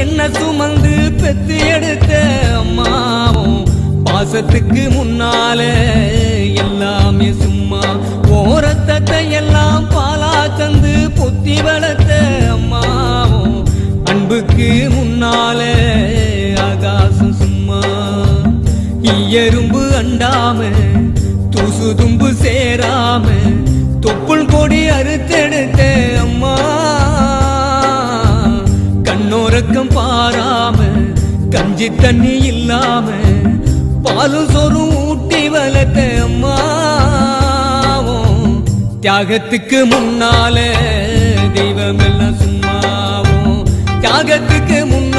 என்ன சுமந்து பெத்து எடுத்த அம்மாவும் பாசத்துக்கு முன்னால எல்லாமே சும்மா ஓரத்தத்தை எல்லாம் பாலா தந்து பொத்தி வளர்த்த அம்மாவும் அன்புக்கு முன்னால ஆகாசம் சும்மா எறும்பு அண்டாம தூசு தும்பு சேராம தொப்புள் கொடி அறுத்தெடுத்த அம்மா கண்ணோரக்கம் பாராம கஞ்சி தண்ணி இல்லாம பாலும் சோறும் ஊட்டி வளர்த்த அம்மாவும் தியாகத்துக்கு முன்னால தெய்வம் எல்லாம் சும்மாவும் தியாகத்துக்கு முன்னால